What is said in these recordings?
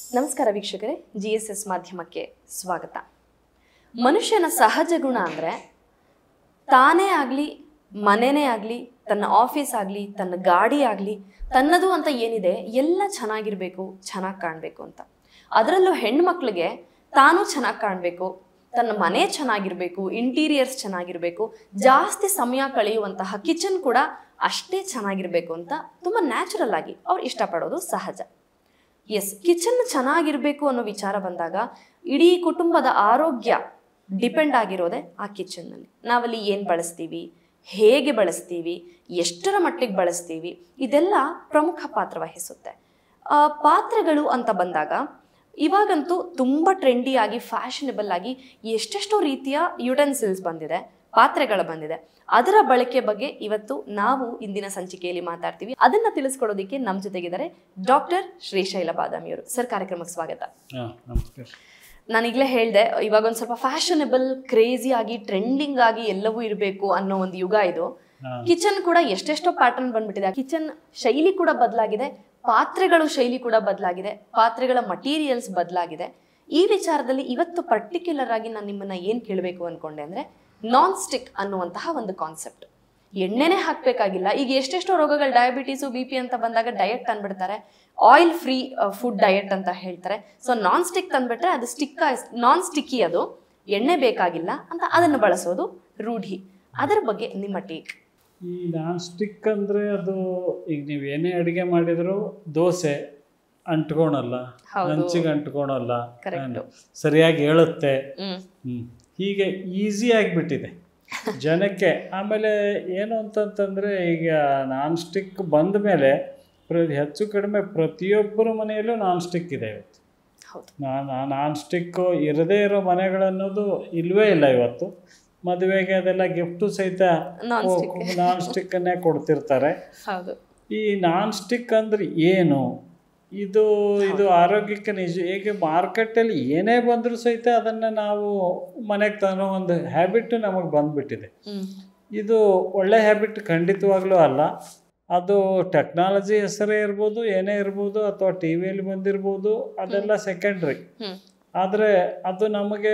ನಮಸ್ಕಾರ ವೀಕ್ಷಕರೇ G S S ಮಾಧ್ಯಮಕ್ಕೆ ಸ್ವಾಗತ ಮನುಷ್ಯನ ಸಹಜ ಗುಣ ಅಂದರೆ ತಾನೇ ಆಗಲಿ ಮನೆನೇ ಆಗಲಿ ತನ್ನ ಆಫೀಸ್ ಆಗಲಿ ತನ್ನ ಗಾಡಿ ಆಗಲಿ ತನ್ನದು ಅಂತ ಏನಿದೆ ಎಲ್ಲ ಚೆನ್ನಾಗಿರಬೇಕು ಚೆನ್ನಾಗಿ ಕಾಣಬೇಕು ಅಂತ ಅದರಲ್ಲೂ ಹೆಣ್ಮಕ್ಳಿಗೆ ತಾನು ಚೆನ್ನಾಗಿ ಕಾಣಬೇಕು ತನ್ನ ಮನೆ ಚೆನ್ನಾಗಿರಬೇಕು ಇಂಟೀರಿಯರ್ಸ್ ಚೆನ್ನಾಗಿರಬೇಕು ಜಾಸ್ತಿ ಸಮಯ ಕಳೆಯುವಂತಹ ಕಿಚನ್ ಕೂಡ ಅಷ್ಟೇ ಚೆನ್ನಾಗಿರಬೇಕು ಅಂತ ತುಂಬ ನ್ಯಾಚುರಲ್ ಆಗಿ ಅವ್ರು ಇಷ್ಟಪಡೋದು ಸಹಜ ಎಸ್ ಕಿಚನ್ ಚೆನ್ನಾಗಿರಬೇಕು ಅನ್ನೋ ವಿಚಾರ ಬಂದಾಗ ಇಡೀ ಕುಟುಂಬದ ಆರೋಗ್ಯ ಡಿಪೆಂಡ್ ಆಗಿರೋದೆ ಆ ಕಿಚನ್ನಲ್ಲಿ ನಾವಲ್ಲಿ ಏನು ಬಳಸ್ತೀವಿ ಹೇಗೆ ಬಳಸ್ತೀವಿ ಎಷ್ಟರ ಮಟ್ಟಿಗೆ ಬಳಸ್ತೀವಿ ಇದೆಲ್ಲ ಪ್ರಮುಖ ಪಾತ್ರ ವಹಿಸುತ್ತೆ ಆ, ಪಾತ್ರೆಗಳು ಅಂತ ಬಂದಾಗ ಇವಾಗಂತೂ ತುಂಬ ಟ್ರೆಂಡಿಯಾಗಿ ಫ್ಯಾಷನಬಲ್ ಆಗಿ ಎಷ್ಟೆಷ್ಟೋ ರೀತಿಯ ಯುಟೆನ್ಸಿಲ್ಸ್ ಬಂದಿದೆ ಪಾತ್ರೆಗಳು ಬಂದಿದೆ ಅದರ ಬಳಕೆ ಬಗ್ಗೆ ಇವತ್ತು ನಾವು ಇಂದಿನ ಸಂಚಿಕೆಯಲ್ಲಿ ಮಾತಾಡ್ತೀವಿ ಅದನ್ನ ತಿಳಿಸ್ಕೊಡೋದಕ್ಕೆ ನಮ್ಮ ಜೊತೆಗಿದ್ದಾರೆ ಡಾಕ್ಟರ್ ಶ್ರೀಶೈಲ ಬಾದಾಮಿಯವರು ಸರ್ ಕಾರ್ಯಕ್ರಮಕ್ಕೆ ಸ್ವಾಗತ ಹಾಂ ನಮಸ್ಕಾರ ನಾನೀಗಲೇ ಹೇಳಿದೆ ಇವಾಗ ಒಂದು ಸ್ವಲ್ಪ ಫ್ಯಾಷನಬಲ್ ಕ್ರೇಜಿ ಆಗಿ ಟ್ರೆಂಡಿಂಗ್ ಆಗಿ ಎಲ್ಲವೂ ಇರಬೇಕು ಅನ್ನೋ ಒಂದು ಯುಗ ಇದು ಹಾಂ ಕಿಚನ್ ಕೂಡ ಎಷ್ಟೆಷ್ಟೋ ಪ್ಯಾಟರ್ನ್ ಬಂದ್ಬಿಟ್ಟಿದೆ ಕಿಚನ್ ಶೈಲಿ ಕೂಡ ಬದಲಾಗಿದೆ ಪಾತ್ರೆಗಳು ಶೈಲಿ ಕೂಡ ಬದಲಾಗಿದೆ ಪಾತ್ರೆಗಳ ಮಟೀರಿಯಲ್ಸ್ ಬದಲಾಗಿದೆ ಈ ವಿಚಾರದಲ್ಲಿ ಇವತ್ತು ಪರ್ಟಿಕ್ಯುಲರ್ ಆಗಿ ನಾನು ನಿಮ್ಮನ್ನ ಏನ್ ಕೇಳಬೇಕು ಅನ್ಕೊಂಡೆ ಅಂದ್ರೆ ನಾನ್ ಸ್ಟಿಕ್ ಅನ್ನುವಂತಹ ಒಂದು ಕಾನ್ಸೆಪ್ಟ್ ಎಣ್ಣೆನೇ ಹಾಕ್ಬೇಕಾಗಿಲ್ಲ ಈಗ ಎಷ್ಟೆಷ್ಟೋ ರೋಗಗಳು ಡಯಾಬಿಟೀಸು ಬಿ ಪಿ ಅಂತ ಬಂದಾಗ ಡಯಟ್ ತಂದ್ಬಿಡ್ತಾರೆ ಆಯಿಲ್ ಫ್ರೀ ಫುಡ್ ಡಯಟ್ ಅಂತ ಹೇಳ್ತಾರೆ ಸೊ ನಾನ್ ಸ್ಟಿಕ್ ತಂದ್ಬಿಟ್ರೆ ಅದು ಸ್ಟಿಕ್ ನಾನ್ ಸ್ಟಿಕ್ಕಿ ಅದು ಎಣ್ಣೆ ಬೇಕಾಗಿಲ್ಲ ಅಂತ ಅದನ್ನು ಬಳಸೋದು ರೂಢಿ ಅದರ ಬಗ್ಗೆ ನಿಮ್ಮ ಟೇಕ್ ಈ ನಾನ್ ಸ್ಟಿಕ್ ಅಂದರೆ ಅದು ಈಗ ನೀವು ಏನೇ ಅಡುಗೆ ಮಾಡಿದರೂ ದೋಸೆ ಅಂಟ್ಕೊಳಲ್ಲ ಹೌದು. ಹಂಚಿಗೆ ಅಂಟ್ಕೊಳಲ್ಲ Correct. ಏನು, ಸರಿಯಾಗಿ ಹೇಳುತ್ತೆ ಹ್ಮ್ ಹ್ಮ್. ಹೀಗೆ ಈಸಿ ಆಗಿಬಿಟ್ಟಿದೆ ಜನಕ್ಕೆ ಆಮೇಲೆ ಏನು ಅಂತಂತಂದರೆ ಈಗ ನಾನ್ ಸ್ಟಿಕ್ ಬಂದ ಮೇಲೆ ಪ್ರ ಹೆಚ್ಚು ಕಡಿಮೆ ಪ್ರತಿಯೊಬ್ಬರ ಮನೆಯಲ್ಲೂ ನಾನ್ ಸ್ಟಿಕ್ ಇದೆ ಇವತ್ತು ಹೌದು ನಾನು ನಾನ್ ಸ್ಟಿಕ್ಕು ಇರದೇ ಇರೋ ಮನೆಗಳನ್ನೋದು ಇಲ್ವೇ ಇಲ್ಲ ಇವತ್ತು ಮದುವೆಗೆ ಅದೆಲ್ಲ ಗಿಫ್ಟು ಸಹಿತ ನಾನ್ ಸ್ಟಿಕ್ ನಾನ್ ಸ್ಟಿಕ್ಕನ್ನೇ ಕೊಡ್ತಿರ್ತಾರೆ ಹೌದು ಈ ನಾನ್ ಸ್ಟಿಕ್ ಅಂದ್ರೆ ಏನು ಇದು ಇದು ಆರೋಗ್ಯಕ್ಕೆ ನಿಜ ಹೇಗೆ ಮಾರ್ಕೆಟಲ್ಲಿ ಏನೇ ಬಂದರೂ ಸಹಿತ ಅದನ್ನು ನಾವು ಮನೆಗೆ ತರೋ ಒಂದು ಹ್ಯಾಬಿಟ್ ನಮಗೆ ಬಂದ್ಬಿಟ್ಟಿದೆ ಹ್ಮ್ ಇದು ಒಳ್ಳೆ ಹ್ಯಾಬಿಟ್ ಖಂಡಿತವಾಗ್ಲೂ ಅಲ್ಲ ಅದು ಟೆಕ್ನಾಲಜಿ ಹೆಸರೇ ಇರ್ಬೋದು ಏನೇ ಇರ್ಬೋದು ಅಥವಾ ಟಿ ವಿಯಲ್ಲಿ ಬಂದಿರ್ಬೋದು ಅದೆಲ್ಲ ಸೆಕೆಂಡ್ರಿ ಹ್ಮ್ ಆದರೆ ಅದು ನಮಗೆ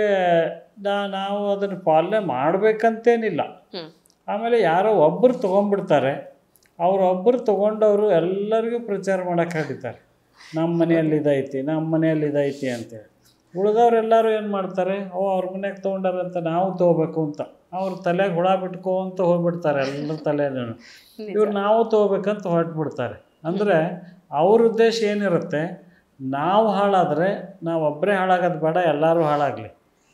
ನಾ- ನಾವು ಅದನ್ನು ಪಾಲನೆ ಮಾಡಬೇಕಂತೇನಿಲ್ಲ ಹ್ಮ್ ಆಮೇಲೆ ಯಾರೋ ಒಬ್ಬರು ತೊಗೊಂಡ್ಬಿಡ್ತಾರೆ ಅವರೊಬ್ಬರು ತೊಗೊಂಡವರು ಎಲ್ಲರಿಗೂ ಪ್ರಚಾರ ಮಾಡೋಕೆ ಹಿಡಿತಾರೆ ನಮ್ಮ ಮನೆಯಲ್ಲಿ ಇದೈತಿ ನಮ್ಮ ಮನೆಯಲ್ಲಿ ಇದೈತಿ ಅಂತೇಳಿ ಉಳಿದವ್ರೆಲ್ಲರೂ ಏನು ಮಾಡ್ತಾರೆ ಓ ಅವ್ರ ಮನೆಗೆ ತೊಗೊಂಡಾರಂತ ನಾವು ತೊಗೋಬೇಕು ಅಂತ ಅವ್ರ ತಲೆಗೆ ಹುಳ ಬಿಟ್ಕೋ ಅಂತ ಹೋಗ್ಬಿಡ್ತಾರೆ ಎಲ್ಲರ ತಲೆನೂ ನಿಜ. ಇವ್ರು ನಾವು ತೊಗೋಬೇಕಂತ ಹೊರಟ್ಬಿಡ್ತಾರೆ ಅಂದರೆ ಅವ್ರ ಉದ್ದೇಶ ಏನಿರುತ್ತೆ ನಾವು ಹಾಳಾದರೆ ನಾವು ಒಬ್ಬರೇ ಹಾಳಾಗೋದು ಬೇಡ ಎಲ್ಲರೂ ಹಾಳಾಗಲಿ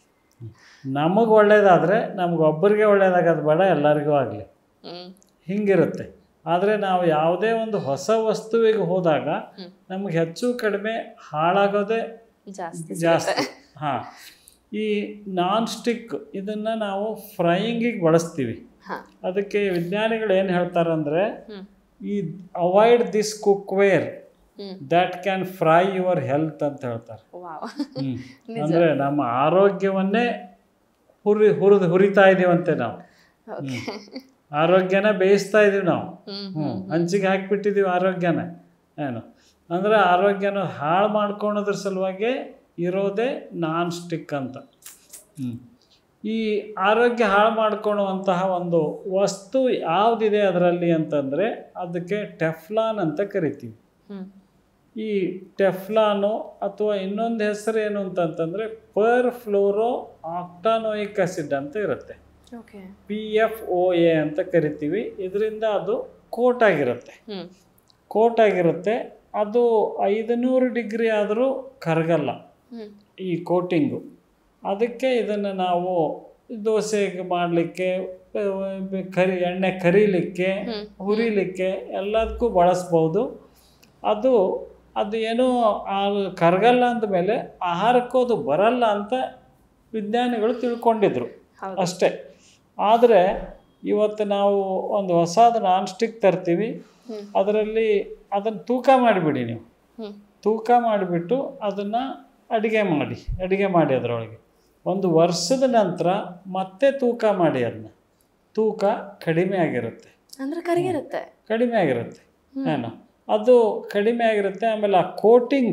ನಮಗೆ ಒಳ್ಳೇದಾದರೆ ನಮಗೊಬ್ಬರಿಗೆ ಒಳ್ಳೇದಾಗೋದು ಬೇಡ ಎಲ್ಲರಿಗೂ ಆಗಲಿ ಹ್ಮ್ ಹಿಂಗಿರುತ್ತೆ ಆದರೆ ನಾವು ಯಾವುದೇ ಒಂದು ಹೊಸ ವಸ್ತುವಿಗೆ ಹೋದಾಗ ಹ್ಮ್. ನಮಗೆ ಹೆಚ್ಚು ಕಡಿಮೆ ಹಾಳಾಗೋದೇ ಜಾಸ್ತಿ ಜಾಸ್ತಿ ಹಾಂ ಈ ನಾನ್ ಸ್ಟಿಕ್ ಇದನ್ನು ನಾವು ಫ್ರೈಯಿಂಗಿಗೆ ಬಳಸ್ತೀವಿ ಹಾ ಅದಕ್ಕೆ ವಿಜ್ಞಾನಿಗಳು ಏನು ಹೇಳ್ತಾರಂದರೆ ಹ್ಮ್ ಈ avoid this cookware hmm that can fry your health ಅಂತ ಹೇಳ್ತಾರೆ ವಾವ್ ಹ್ಮ್. ನಿಜ. ಅಂದ್ರೆ ನಮ್ಮ ಆರೋಗ್ಯವನ್ನೇ ಹುರಿ ಹುರಿದು ಹುರಿತಾ ಇದೀವಂತೆ ನಾವು ಓಕೆ ಆರೋಗ್ಯನ ಬೇಯಿಸ್ತಾ ಇದೀವಿ ನಾವು ಹ್ಮ್ ಹ್ಞೂ ಹಂಚಿಗೆ ಹಾಕಿಬಿಟ್ಟಿದ್ದೀವಿ ಆರೋಗ್ಯನ ಏನು ಅಂದರೆ ಆರೋಗ್ಯನ ಹಾಳು ಮಾಡ್ಕೊಳೋದ್ರ ಸಲುವಾಗಿ ಇರೋದೇ ನಾನ್ ಸ್ಟಿಕ್ ಅಂತ ಹ್ಮ್. ಈ ಆರೋಗ್ಯ ಹಾಳು ಮಾಡ್ಕೊಳ್ಳುವಂತಹ ಒಂದು ವಸ್ತು ಯಾವುದಿದೆ ಅದರಲ್ಲಿ ಅಂತಂದರೆ ಅದಕ್ಕೆ ಟೆಫ್ಲಾನ್ ಅಂತ ಕರಿತೀವಿ ಹ್ಮ್ ಈ ಟೆಫ್ಲಾನು ಅಥವಾ ಇನ್ನೊಂದು ಹೆಸರು ಏನು ಅಂತಂತಂದರೆ ಪರ್ ಫ್ಲೋರೋ ಆಕ್ಟಾನೋಯಿಕ್ ಆಸಿಡ್ ಅಂತ ಇರುತ್ತೆ okay P F O A ಅಂತ ಕರಿತೀವಿ ಇದರಿಂದ ಅದು ಕೋಟ್ ಆಗಿರುತ್ತೆ ಹ್ಮ್ ಕೋಟ್ ಆಗಿರುತ್ತೆ ಅದು ಐದುನೂರು ಡಿಗ್ರಿ ಆದರೂ ಕರಗಲ್ಲ ಹ್ಮ್ ಈ ಕೋಟಿಂಗು ಅದಕ್ಕೆ ಇದನ್ನು ನಾವು ದೋಸೆಗೆ ಮಾಡಲಿಕ್ಕೆ ಕರಿ ಎಣ್ಣೆ ಕರೀಲಿಕ್ಕೆ ಹ್ಮ್. ಹುರಿಲಿಕ್ಕೆ ಎಲ್ಲದಕ್ಕೂ ಬಳಸ್ಬೋದು ಅದು ಅದು ಏನೋ ಆ ಕರಗಲ್ಲ ಅಂದಮೇಲೆ ಆಹಾರಕ್ಕೂ ಅದು ಬರಲ್ಲ ಅಂತ ವಿಜ್ಞಾನಿಗಳು ತಿಳ್ಕೊಂಡಿದ್ರು ಹೌದು ಅಷ್ಟೇ ಆದರೆ ಇವತ್ತು ನಾವು ಒಂದು ಹೊಸದು ನಾನ್ ಸ್ಟಿಕ್ ತರ್ತೀವಿ ಹ್ಮ್ ಅದರಲ್ಲಿ ಅದನ್ನು ತೂಕ ಮಾಡಿಬಿಡಿ ನೀವು ಹ್ಮ್ ತೂಕ ಮಾಡಿಬಿಟ್ಟು ಅದನ್ನು ಅಡುಗೆ ಮಾಡಿ ಅಡುಗೆ ಮಾಡಿ ಅದರೊಳಗೆ ಒಂದು ವರ್ಷದ ನಂತರ ಮತ್ತೆ ತೂಕ ಮಾಡಿ ಅದನ್ನ ತೂಕ ಕಡಿಮೆ ಆಗಿರುತ್ತೆ ಅಂದ್ರೆ ಕರಿಗಿರುತ್ತೆ ಕಡಿಮೆ ಆಗಿರುತ್ತೆ ಏನು ಅದು ಕಡಿಮೆ ಆಗಿರುತ್ತೆ ಆಮೇಲೆ ಆ ಕೋಟಿಂಗು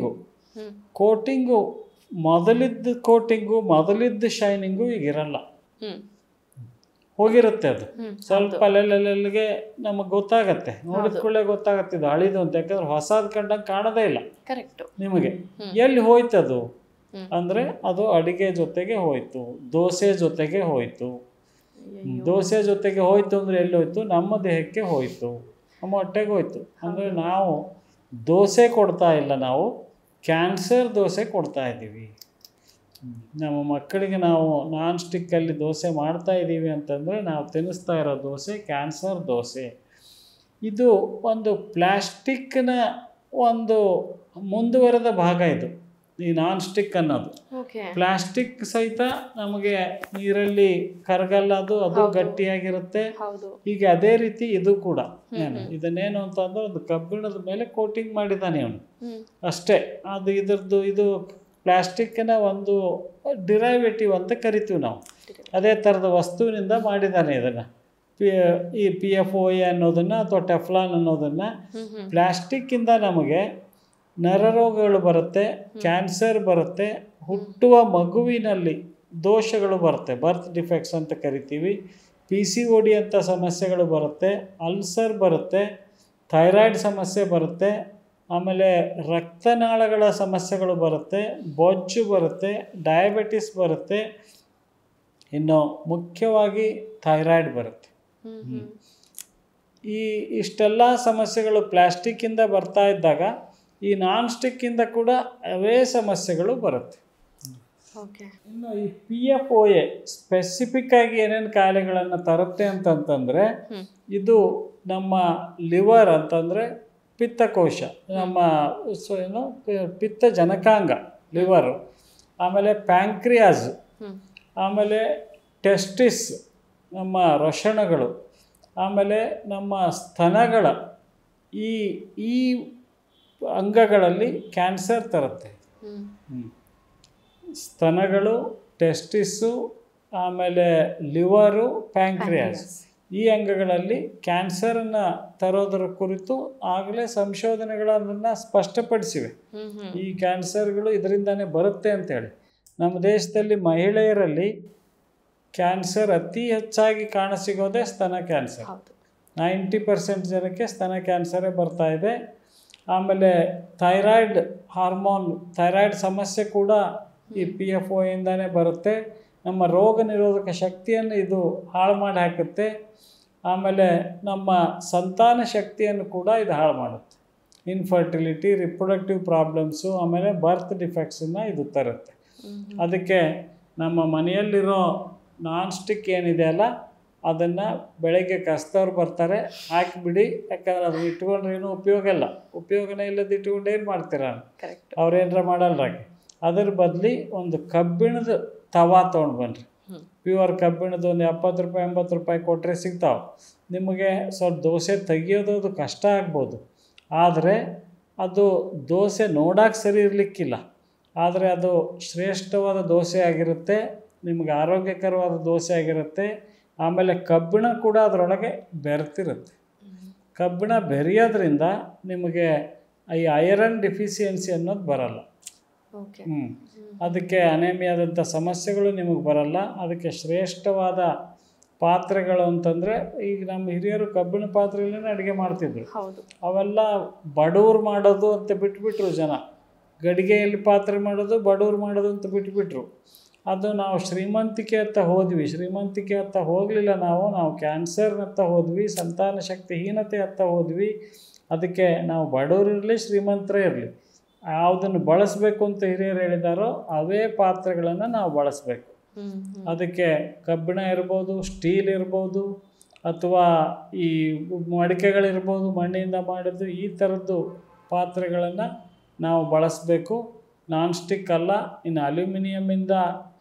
ಹ್ಮ್ ಕೋಟಿಂಗು ಮೊದಲಿದ್ದ ಕೋಟಿಂಗು ಮೊದಲಿದ್ದ ಶೈನಿಂಗು ಈಗ ಇರಲ್ಲ ಹ್ಮ್ ಹೋಗಿರುತ್ತೆ ಅದು ಹ್ಮ್ ಸ್ವಲ್ಪ ಅಲ್ಲೆಲ್ಲೆಲ್ಲಿಗೆ ನಮಗೆ ಗೊತ್ತಾಗತ್ತೆ ನೋಡಿದ ಕೂಡಲೇ ಗೊತ್ತಾಗತ್ತೆ ಇದು ಹಳಿದು ಅಂತ ಯಾಕಂದ್ರೆ ಹೊಸದ್ ಕಂಡಂಗೆ ಕಾಣೋದೇ ಇಲ್ಲ ಕರೆಕ್ಟ್ ನಿಮಗೆ ಹ್ಮ್. ಎಲ್ಲಿ ಹೋಯ್ತದು ಹ್ಮ್. ಅಂದ್ರೆ ಅದು ಅಡಿಗೆ ಜೊತೆಗೆ ಹೋಯ್ತು ದೋಸೆ ಜೊತೆಗೆ ಹೋಯ್ತು ದೋಸೆ ಜೊತೆಗೆ ಹೋಯ್ತು ಅಂದ್ರೆ ಎಲ್ಲಿ ಹೋಯ್ತು ನಮ್ಮ ದೇಹಕ್ಕೆ ಹೋಯ್ತು ನಮ್ಮ ಹೊಟ್ಟೆಗೆ ಹೋಯ್ತು ಅಂದ್ರೆ ನಾವು ದೋಸೆ ಕೊಡ್ತಾ ಇಲ್ಲ ನಾವು ಕ್ಯಾನ್ಸರ್ ದೋಸೆ ಕೊಡ್ತಾ ಇದ್ದೀವಿ ನಮ್ಮ ಮಕ್ಕಳಿಗೆ ನಾವು ನಾನ್ ಸ್ಟಿಕ್ಕಲ್ಲಿ ದೋಸೆ ಮಾಡ್ತಾ ಇದ್ದೀವಿ ಅಂತಂದರೆ ನಾವು ತಿನ್ನಿಸ್ತಾ ಇರೋ ದೋಸೆ ಕ್ಯಾನ್ಸರ್ ದೋಸೆ ಇದು ಒಂದು ಪ್ಲ್ಯಾಸ್ಟಿಕ್ನ ಒಂದು ಮುಂದುವರೆದ ಭಾಗ ಇದು ಈ ನಾನ್ ಸ್ಟಿಕ್ ಅನ್ನೋದು ಓಕೆ ಪ್ಲಾಸ್ಟಿಕ್ ಸಹಿತ ನಮಗೆ ನೀರಲ್ಲಿ ಕರಗಲ್ಲ ಅದು ಅದು ಹೌದು. ಗಟ್ಟಿಯಾಗಿರುತ್ತೆ ಹೌದು ಈಗ ಅದೇ ರೀತಿ ಇದು ಕೂಡ ಏನು ಇದನ್ನೇನು ಅಂತ ಅಂದ್ರೆ ಒಂದು ಕಬ್ಬಿಣದ ಮೇಲೆ ಕೋಟಿಂಗ್ ಮಾಡಿದ್ದಾನೆ ಅವನು ಹ್ಮ್ ಅಷ್ಟೇ ಅದು ಇದ್ರದ್ದು ಇದು ಪ್ಲಾಸ್ಟಿಕ್ನ ಒಂದು ಡಿರೈವೇಟಿವ್ ಅಂತ ಕರಿತೀವಿ ನಾವು ಅದೇ ಥರದ ವಸ್ತುವಿನಿಂದ ಮಾಡಿದ್ದಾನೆ ಇದನ್ನು ಪಿ ಈ ಪಿ ಎಫ್ ಒ ಎ ಅನ್ನೋದನ್ನು ಅಥವಾ ಟೆಫ್ಲಾನ್ ಅನ್ನೋದನ್ನು ಹ್ಮ್ ಹ್ಮ್ ಪ್ಲಾಸ್ಟಿಕ್ಕಿಂದ ನಮಗೆ ನರರೋಗಗಳು ಬರುತ್ತೆ ಕ್ಯಾನ್ಸರ್ ಬರುತ್ತೆ ಹುಟ್ಟುವ ಮಗುವಿನಲ್ಲಿ ದೋಷಗಳು ಬರುತ್ತೆ ಬರ್ತ್ ಡಿಫೆಕ್ಟ್ಸ್ ಅಂತ ಕರಿತೀವಿ ಪಿ ಸಿ ಒ ಡಿ ಅಂತ ಸಮಸ್ಯೆಗಳು ಬರುತ್ತೆ ಅಲ್ಸರ್ ಬರುತ್ತೆ ಥೈರಾಯ್ಡ್ ಸಮಸ್ಯೆ ಬರುತ್ತೆ ಆಮೇಲೆ ರಕ್ತನಾಳಗಳ ಸಮಸ್ಯೆಗಳು ಬರುತ್ತೆ ಬೊಜ್ಜು ಬರುತ್ತೆ ಡಯಾಬಿಟಿಸ್ ಬರುತ್ತೆ ಇನ್ನು ಮುಖ್ಯವಾಗಿ ಥೈರಾಯ್ಡ್ ಬರುತ್ತೆ ಹ್ಮ್ ಹ್ಮ್ ಈ ಇಷ್ಟೆಲ್ಲ ಸಮಸ್ಯೆಗಳು ಪ್ಲಾಸ್ಟಿಕ್ಕಿಂದ ಬರ್ತಾ ಇದ್ದಾಗ ಈ ನಾನ್ ಸ್ಟಿಕ್ಕಿಂದ ಕೂಡ ಅವೇ ಸಮಸ್ಯೆಗಳು ಬರುತ್ತೆ ಓಕೆ ಇನ್ನು ಈ P F O A specific ಆಗಿ ಏನೇನು ಕಾಯಿಲೆಗಳನ್ನು ತರುತ್ತೆ ಅಂತಂತಂದರೆ ಹ್ಮ್ ಇದು ನಮ್ಮ ಲಿವರ್ ಅಂತಂದರೆ ಪಿತ್ತಕೋಶ ನಮ್ಮ ಸೊ ಏನು ಪಿ- ಪಿತ್ತ ಜನಕಾಂಗ ಲಿವರು ಆಮೇಲೆ ಪ್ಯಾಂಕ್ರಿಯಾಸ್ ಹ್ಮ್ ಆಮೇಲೆ ಟೆಸ್ಟಿಸ್ ನಮ್ಮ ರೊಷಣಗಳು ಆಮೇಲೆ ನಮ್ಮ ಸ್ತನಗಳ ಈ ಈ ಅಂಗಗಳಲ್ಲಿ ಕ್ಯಾನ್ಸರ್ ತರುತ್ತೆ ಹ್ಮ್ ಹ್ಮ್. ಸ್ತನಗಳು ಟೆಸ್ಟಿಸ್ಸು ಆಮೇಲೆ ಲಿವರು ಪ್ಯಾಂಕ್ರಿಯಾಸ್ ಈ ಅಂಗಗಳಲ್ಲಿ ಕ್ಯಾನ್ಸರನ್ನು ತರೋದರ ಕುರಿತು ಆಗಲೇ ಸಂಶೋಧನೆಗಳನ್ನು ಸ್ಪಷ್ಟಪಡಿಸಿವೆ ಹ್ಮ್ ಹ್ಮ್ ಈ ಕ್ಯಾನ್ಸರ್ಗಳು ಇದರಿಂದಾನೇ ಬರುತ್ತೆ ಅಂತೇಳಿ ನಮ್ಮ ದೇಶದಲ್ಲಿ ಮಹಿಳೆಯರಲ್ಲಿ ಕ್ಯಾನ್ಸರ್ ಅತಿ ಹೆಚ್ಚಾಗಿ ಕಾಣಸಿಗೋದೇ ಸ್ತನ ಕ್ಯಾನ್ಸರ್ ಹೌದು ನೈಂಟಿ ಪರ್ಸೆಂಟ್ ಜನಕ್ಕೆ ಸ್ತನ ಕ್ಯಾನ್ಸರೇ ಬರ್ತಾ ಇದೆ ಆಮೇಲೆ ಥೈರಾಯ್ಡ್ ಹಾರ್ಮೋನ್ ಥೈರಾಯ್ಡ್ ಸಮಸ್ಯೆ ಕೂಡ ಈ ಪಿ ಎಫ್ ಒ ಇಂದಾನೇ ಬರುತ್ತೆ ನಮ್ಮ ರೋಗ ನಿರೋಧಕ ಶಕ್ತಿಯನ್ನು ಇದು ಹಾಳು ಮಾಡಿ ಹಾಕುತ್ತೆ ಆಮೇಲೆ ನಮ್ಮ ಸಂತಾನ ಶಕ್ತಿಯನ್ನು ಕೂಡ ಇದು ಹಾಳು ಮಾಡುತ್ತೆ ಇನ್ಫರ್ಟಿಲಿಟಿ ರಿಪ್ರೊಡಕ್ಟಿವ್ ಪ್ರಾಬ್ಲಮ್ಸು ಆಮೇಲೆ ಬರ್ತ್ ಡಿಫೆಕ್ಟ್ಸನ್ನು ಇದು ತರುತ್ತೆ ಹ್ಮ್ ಅದಕ್ಕೆ ನಮ್ಮ ಮನೆಯಲ್ಲಿರೋ ನಾನ್ ಸ್ಟಿಕ್ ಏನಿದೆ ಅಲ್ಲ ಅದನ್ನು ಬೆಳಗ್ಗೆ ಕಸ್ತವ್ರು ಬರ್ತಾರೆ ಹಾಕಿಬಿಡಿ ಯಾಕಂದ್ರೆ ಅದು ಇಟ್ಕೊಂಡ್ರೆ ಏನೂ ಉಪಯೋಗ ಇಲ್ಲ ಉಪಯೋಗನೇ ಇಲ್ಲದ ಇಟ್ಕೊಂಡು ಏನು ಮಾಡ್ತೀರ ಕರೆಕ್ಟ್ ಅವ್ರೇನಾರ ಮಾಡಲ್ರಾಗಿ ಅದ್ರ ಬದಲಿ ಒಂದು ಕಬ್ಬಿಣದ ತವಾ ತೊಗೊಂಡು ಬನ್ನಿರಿ ಹ್ಮ್ ಪ್ಯೂರ್ ಕಬ್ಬಿಣದ ಒಂದು ಎಪ್ಪತ್ತು ರೂಪಾಯಿ ಎಂಬತ್ತು ರೂಪಾಯಿ ಕೊಟ್ಟರೆ ಸಿಗ್ತಾವೆ ನಿಮಗೆ ಸ್ವಲ್ಪ ದೋಸೆ ತೆಗಿಯೋದು ಅದು ಕಷ್ಟ ಆಗ್ಬೋದು ಆದರೆ ಅದು ದೋಸೆ ನೋಡೋಕೆ ಸರಿ ಇರಲಿಕ್ಕಿಲ್ಲ ಆದರೆ ಅದು ಶ್ರೇಷ್ಠವಾದ ದೋಸೆ ಆಗಿರುತ್ತೆ ನಿಮಗೆ ಆರೋಗ್ಯಕರವಾದ ದೋಸೆ ಆಗಿರುತ್ತೆ ಆಮೇಲೆ ಕಬ್ಬಿಣ ಕೂಡ ಅದರೊಳಗೆ ಬೆರೆತಿರುತ್ತೆ ಹ್ಮ್ ಕಬ್ಬಿಣ ಬೆರೆಯೋದ್ರಿಂದ ನಿಮಗೆ ಈ ಐರನ್ ಡಿಫಿಷಿಯನ್ಸಿ ಅನ್ನೋದು ಬರಲ್ಲ ಓಕೆ ಹ್ಞೂ ಅದಕ್ಕೆ ಅನೇಮಿಯಾದಂಥ ಸಮಸ್ಯೆಗಳು ನಿಮಗೆ ಬರಲ್ಲ ಅದಕ್ಕೆ ಶ್ರೇಷ್ಠವಾದ ಪಾತ್ರೆಗಳು ಅಂತಂದರೆ ಈಗ ನಮ್ಮ ಹಿರಿಯರು ಕಬ್ಬಿಣ ಪಾತ್ರೆಯಲ್ಲೇ ಅಡುಗೆ ಮಾಡ್ತಿದ್ರು ಹೌದು ಅವೆಲ್ಲ ಬಡವ್ರು ಮಾಡೋದು ಅಂತ ಬಿಟ್ಬಿಟ್ರು ಜನ ಗಡಿಗೆಯಲ್ಲಿ ಪಾತ್ರೆ ಮಾಡೋದು ಬಡವ್ರು ಮಾಡೋದು ಅಂತ ಬಿಟ್ಬಿಟ್ರು ಅದು ನಾವು ಶ್ರೀಮಂತಿಕೆ ಹತ್ತ ಹೋದ್ವಿ ಶ್ರೀಮಂತಿಕೆ ಹತ್ತ ಹೋಗಲಿಲ್ಲ ನಾವು ನಾವು ಕ್ಯಾನ್ಸರ್ನತ್ತ ಹೋದ್ವಿ ಸಂತಾನ ಶಕ್ತಿ ಹೀನತೆ ಹತ್ತ ಹೋದ್ವಿ ಅದಕ್ಕೆ ನಾವು ಬಡವರು ಇರಲಿ ಶ್ರೀಮಂತರೇ ಇರಲಿ ಯಾವುದನ್ನು ಬಳಸಬೇಕು ಅಂತ ಹಿರಿಯರು ಹೇಳಿದಾರೋ ಅವೇ ಪಾತ್ರೆಗಳನ್ನು ನಾವು ಬಳಸಬೇಕು ಹ್ಮ್ ಹ್ಮ್ ಅದಕ್ಕೆ ಕಬ್ಬಿಣ ಇರ್ಬೋದು ಸ್ಟೀಲ್ ಇರ್ಬೋದು ಅಥವಾ ಈ ಮಡಿಕೆಗಳಿರ್ಬೋದು ಮಣ್ಣಿಂದ ಮಾಡಿದ್ದು ಈ ಥರದ್ದು ಪಾತ್ರೆಗಳನ್ನು ನಾವು ಬಳಸಬೇಕು ನಾನ್ ಸ್ಟಿಕ್ ಅಲ್ಲ ಇನ್ನು ಅಲ್ಯೂಮಿನಿಯಮಿಂದ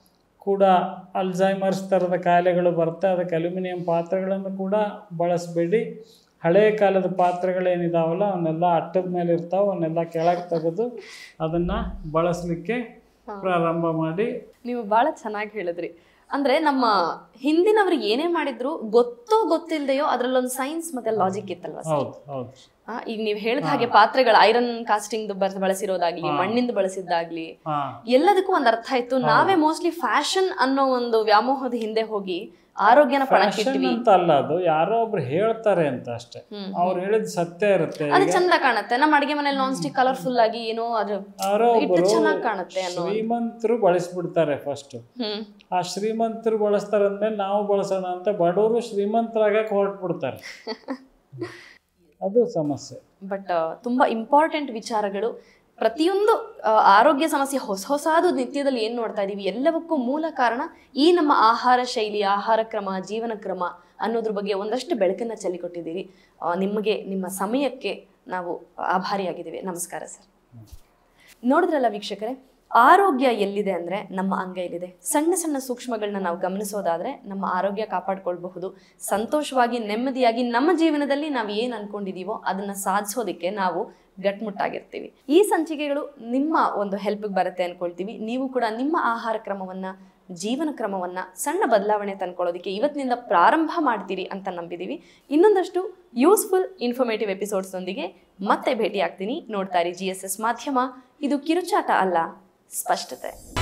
ಕೂಡ ಅಲ್ಝೈಮರ್ಸ್ ಥರದ ಕಾಯಿಲೆಗಳು ಬರುತ್ತೆ ಅದಕ್ಕೆ ಅಲ್ಯೂಮಿನಿಯಂ ಪಾತ್ರೆಗಳನ್ನು ಕೂಡ ಬಳಸಬೇಡಿ ಹಳೆಯ ಕಾಲದ ಪಾತ್ರೆಗಳೇನಿದಾವಲ್ಲ ಅವನ್ನೆಲ್ಲ ಅಟ್ಟದ ಮೇಲೆ ಇರ್ತಾವೆ ಅವನ್ನೆಲ್ಲ ಕೆಳಗೆ ತೆಗೆದು ಅದನ್ನು ಬಳಸಲಿಕ್ಕೆ ಹಾ. ಪ್ರಾರಂಭ ಮಾಡಿ ನೀವು ಭಾಳ ಚೆನ್ನಾಗಿ ಹೇಳಿದ್ರಿ ಅಂದ್ರೆ ನಮ್ಮ ಹಿಂದಿನವ್ರು ಏನೇ ಮಾಡಿದ್ರು ಗೊತ್ತೋ ಗೊತ್ತಿಲ್ದೆಯೋ ಅದ್ರಲ್ಲೊಂದು ಸೈನ್ಸ್ ಮತ್ತೆ ಲಾಜಿಕ್ ಇತ್ತಲ್ವಾ ಸರ್ ಹೌದು ಹೌದು ಆ, ಈಗ ನೀವು ಹೇಳಿದ ಹಾಗೆ ಪಾತ್ರೆಗಳು ಐರನ್ ಕಾಸ್ಟಿಂಗ್ ಬಳಸಿರೋದಾಗ್ಲಿ ಮಣ್ಣಿಂದ ಬಳಸಿದ್ದಾಗ್ಲಿ ಹಾ ಎಲ್ಲದಕ್ಕೂ ಒಂದ್ ಅರ್ಥ ಇತ್ತು ನಾವೇ ಮೋಸ್ಟ್ಲಿ ಫ್ಯಾಷನ್ ಅನ್ನೋ ಒಂದು ವ್ಯಾಮೋಹದ ಹಿಂದೆ ಹೋಗಿ ಆರೋಗ್ಯನ ಫ್ಯಾಷನ್ ಪಣಕ್ಕಿಟ್ವಿ ಅಂತ ಅಲ್ಲ ಅದು ಯಾರೋ ಒಬ್ರು ಹೇಳ್ತಾರೆ ಅಂತ ಅಷ್ಟೇ ಹ್ಮ್. ಅವ್ರು ಹೇಳಿದ ಸತ್ಯ ಇರುತ್ತೆ ಅದು ಚಂದ ಕಾಣುತ್ತೆ ನಮ್ಮ ಅಡಿಗೆ ಮನೇಲಿ ನಾನ್ ಸ್ಟಿಕ್ ಕಲರ್ಫುಲ್ ಆಗಿ ಏನೋ ಅದು ಯಾರೋ ಇಟ್ಟು ಒಬ್ಬರು ಚೆನ್ನಾಗಿ ಕಾಣುತ್ತೆ ಅನ್ನೋ ಶ್ರೀಮಂತರು ಬಳಸ್ಬಿಡ್ತಾರೆ ಫಸ್ಟ್ ಹ್ಮ್ ಆ ಶ್ರೀಮಂತರು ಬಳಸ್ತಾರೆ ಅಂದ್ಮೇಲೆ ನಾವು ಬಳಸೋಣ ಅಂತ ಬಡವರು ಶ್ರೀಮಂತರಾಗಕ್ಕೆ ಹೊರಟ್ಬಿಡ್ತಾರೆ ಅದು ಸಮಸ್ಯೆ ಬಟ್ ತುಂಬಾ ಇಂಪಾರ್ಟೆಂಟ್ ವಿಚಾರಗಳು ಪ್ರತಿಯೊಂದು ಆ, ಆರೋಗ್ಯ ಸಮಸ್ಯೆ ಹೊಸ ಹೊಸದು ನಿತ್ಯದಲ್ಲಿ ಏನ್ ನೋಡ್ತಾ ಇದೀವಿ ಎಲ್ಲವಕ್ಕೂ ಮೂಲ ಕಾರಣ ಈ ನಮ್ಮ ಆಹಾರ ಶೈಲಿ ಆಹಾರ ಕ್ರಮ ಜೀವನ ಕ್ರಮ ಅನ್ನೋದ್ರ ಬಗ್ಗೆ ಒಂದಷ್ಟು ಬೆಳಕನ್ನ ಚೆಲ್ಲಿಕೊಟ್ಟಿದ್ದೀರಿ ಆ, ನಿಮಗೆ ನಿಮ್ಮ ಸಮಯಕ್ಕೆ ನಾವು ಆಭಾರಿಯಾಗಿದ್ದೀವಿ ನಮಸ್ಕಾರ ಸರ್ ನೋಡಿದ್ರಲ್ಲ ವೀಕ್ಷಕರೇ ಆರೋಗ್ಯ ಎಲ್ಲಿದೆ ಅಂದ್ರೆ ನಮ್ಮ ಅಂಗೈಲಿದೆ ಸಣ್ಣ ಸಣ್ಣ ಸೂಕ್ಷ್ಮಗಳನ್ನ ನಾವು ಗಮನಿಸೋದಾದ್ರೆ ನಮ್ಮ ಆರೋಗ್ಯ ಕಾಪಾಡ್ಕೊಳ್ಬಹುದು ಸಂತೋಷವಾಗಿ ನೆಮ್ಮದಿಯಾಗಿ ನಮ್ಮ ಜೀವನದಲ್ಲಿ ನಾವು ಏನು ಅನ್ಕೊಂಡಿದೀವೋ ಅದನ್ನ ಸಾಧಿಸೋದಕ್ಕೆ ನಾವು ಗಟ್ಮುಟ್ಟಾಗಿರ್ತೀವಿ ಈ ಸಂಚಿಕೆಗಳು ನಿಮ್ಮ ಒಂದು ಹೆಲ್ಪ್ಗೆ ಬರುತ್ತೆ ಅನ್ಕೊಳ್ತೀವಿ ನೀವು ಕೂಡ ನಿಮ್ಮ ಆಹಾರ ಕ್ರಮವನ್ನ ಜೀವನ ಕ್ರಮವನ್ನ ಸಣ್ಣ ಬದಲಾವಣೆ ತಂದ್ಕೊಳ್ಳೋದಕ್ಕೆ ಇವತ್ತಿನಿಂದ ಪ್ರಾರಂಭ ಮಾಡ್ತೀರಿ ಅಂತ ನಂಬಿದೀವಿ ಇನ್ನೊಂದಷ್ಟು ಯೂಸ್ಫುಲ್ ಇನ್ಫಾರ್ಮೇಟಿವ್ ಎಪಿಸೋಡ್ಸ್ನೊಂದಿಗೆ ಮತ್ತೆ ಭೇಟಿ ಆಗ್ತೀನಿ ನೋಡ್ತಾ ಇರಿ ಜಿ ಎಸ್ ಎಸ್ ಮಾಧ್ಯಮ ಇದು ಕಿರುಚಾಟ ಅಲ್ಲ ಸ್ಪಷ್ಟತೆ